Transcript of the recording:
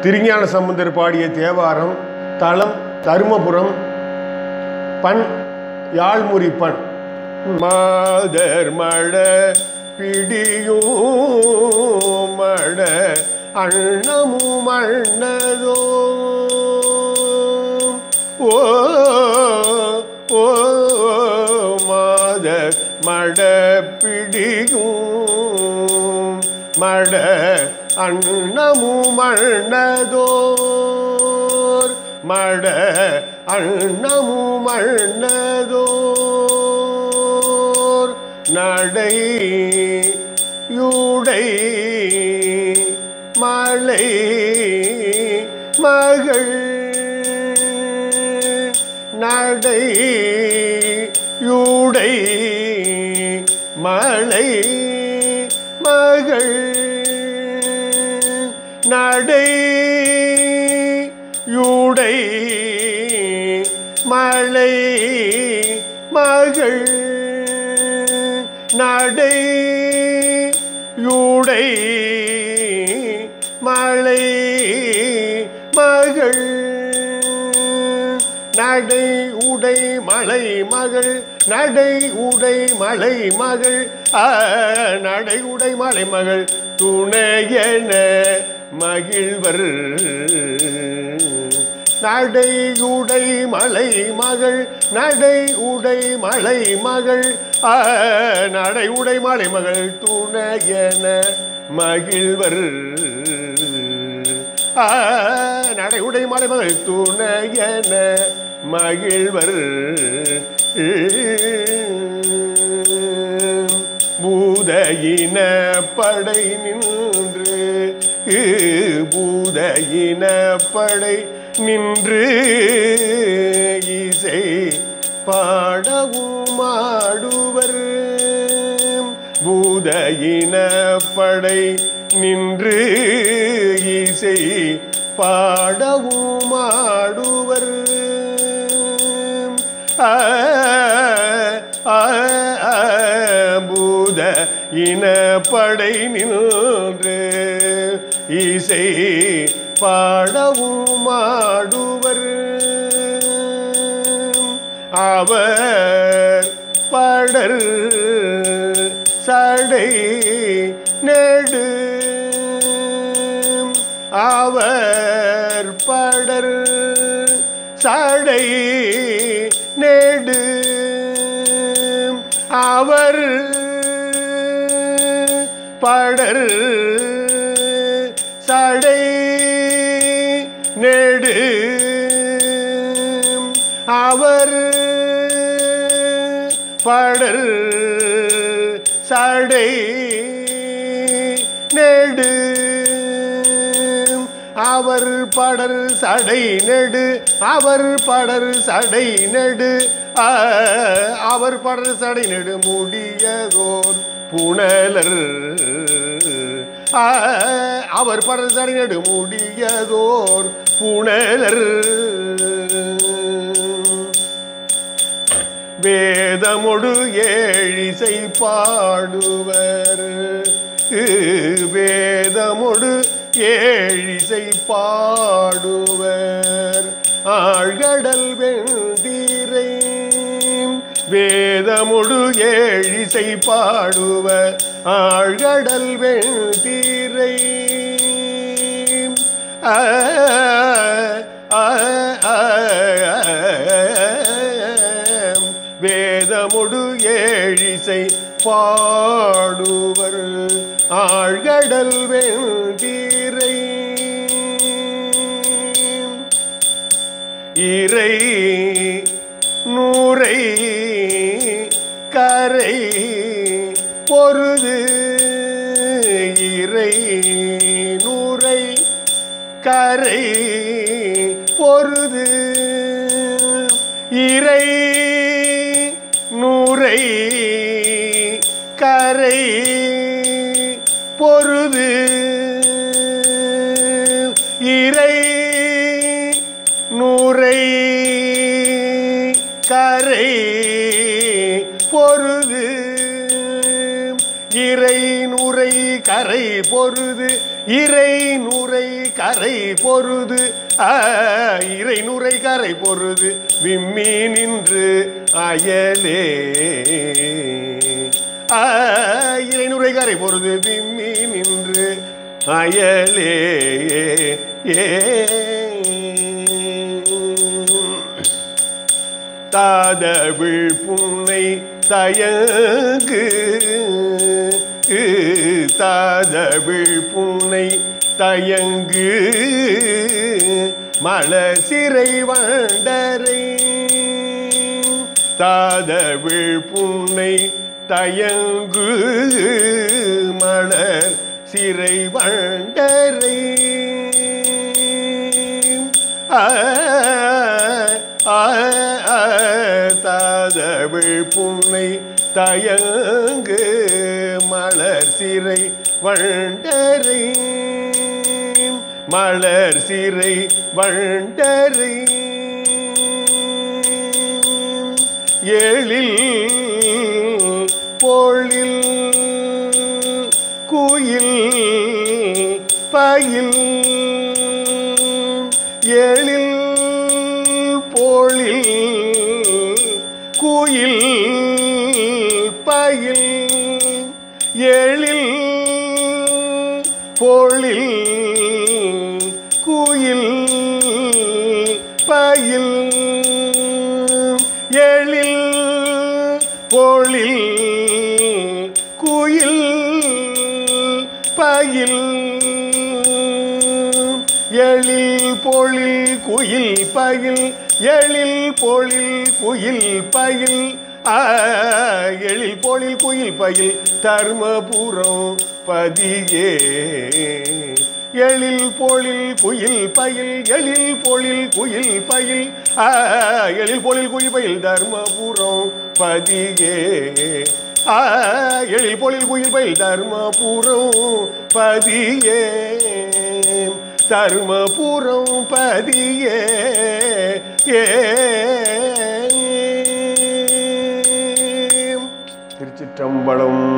திருஞான சம்பந்தர் பாடிய தேவாரம் தலம் தருமபுரம் பண் யாழ்முறி பண் மாதர் மழ பிடியும் மழ அண்ணமும் அண்ணதோ ஓ ஓ மாதர் மழ பிடியும் மழ அண்ணமும் அண்ணதோர் மட அண்ணமும் அண்ணதோர் நடை யூடை மலை மகள் நடை யூடை மலை மகள் நடை யூடை மலை மகள் நடை யூடை மலை மகள் நடை உடை மலை மகள் நடை உடை மலை மகள் ஆ, நடை உடை மலை மகள் துணையென மகிழ்வர் நடை உடை மலை மகள் நடை உடை மலை மகள் ஆ, நடை உடை மலை மகள் துணையென மகிழ்வர் ஆ, நடை உடை மலை மகள் துணையென மகிழ்வர் பூதையின படை நின்று பூதையின படை நின்று இசை பாடவும் ஆடுவர் பூதையின படை நின்று இசை பாடவும் ஆடுவர் ஆ, ஆ, ஆ, பூத இனப்படை நின்று இசை பாடவும் ஆடுவர் அவர் படர் சடை நெடு அவர் படர் சடை நெடு அவர் படர் சடை நெடு அவர் படர் சடை நெடு அவர் படர் சடை நெடு அவர் படர் சடை நெடு ஆ, அவர் படர் சடை நெடு முடியதோர் புனலர் ஆ, அவர் படர் சடை நெடு முடியதோர் புனலர் வேதமொடு ஏழிசை பாடுவர் வேதமொடு ஏழிசை பாடுவர் ஆழ்கடல் வெந்தீரை வேதமொடு ஏழிசை பாடுவர் ஆழ்கடல் வெந்தீரை ஆ, ஆ, ஆ, வேதமொடு ஏழிசை பாடுவர் ஆழ்கடல் வெந்தீரை இறை நூரை கரை பொருது இறை நூரை கரை பொருது இறை நூரை கரை பொருது இறை நூரை கரை பொருது இறை நுரை கரை கரை பொருது இறை நுரை கரை பொருது ஆ, இறை நுரை கரை பொருது விம்மி நின்று அயலே ஆ, இறை நுரை கரை பொருது விம்மி நின்று அயலே ஏ தாதவிழ் புன்னை தயங்கு தாதவிழ் புன்னை தயங்கு மலர் சிறை வண்டரை தாதவிழ் புன்னை தயங்கு மலர் சிறை வண்டரை ஆ, ஆ, ஆ, தாதவிழ் புன்னை தயங்கு மலர் சிறை வண்டரை மலர் சிறை வண்டரை எழில் பொழில் குயில் பயில் எழில் பொழில் குயில் பயில் எழில் பொழில் குயில் பயில் எழில் பொழில் குயில் பயில் எழில் பொழில் குயில் பயில் எழில் பொழில் குயில் பயில் ஆ, எழில் பொழில் குயில் பயில் தர்மபுரம் பதியே எழில் பொழில் குயில் பயில் எழில் பொழில் குயில் பயில் ஆ, எழில் பொழில் குயில் பயில் தர்மபுரம் பதியே ஆ, எழில் பொழில் குயில் பயில் தர்மபுரம் பதியே தர்மபுரம் பதியே ஏ திருச்சிற்றம்பலம்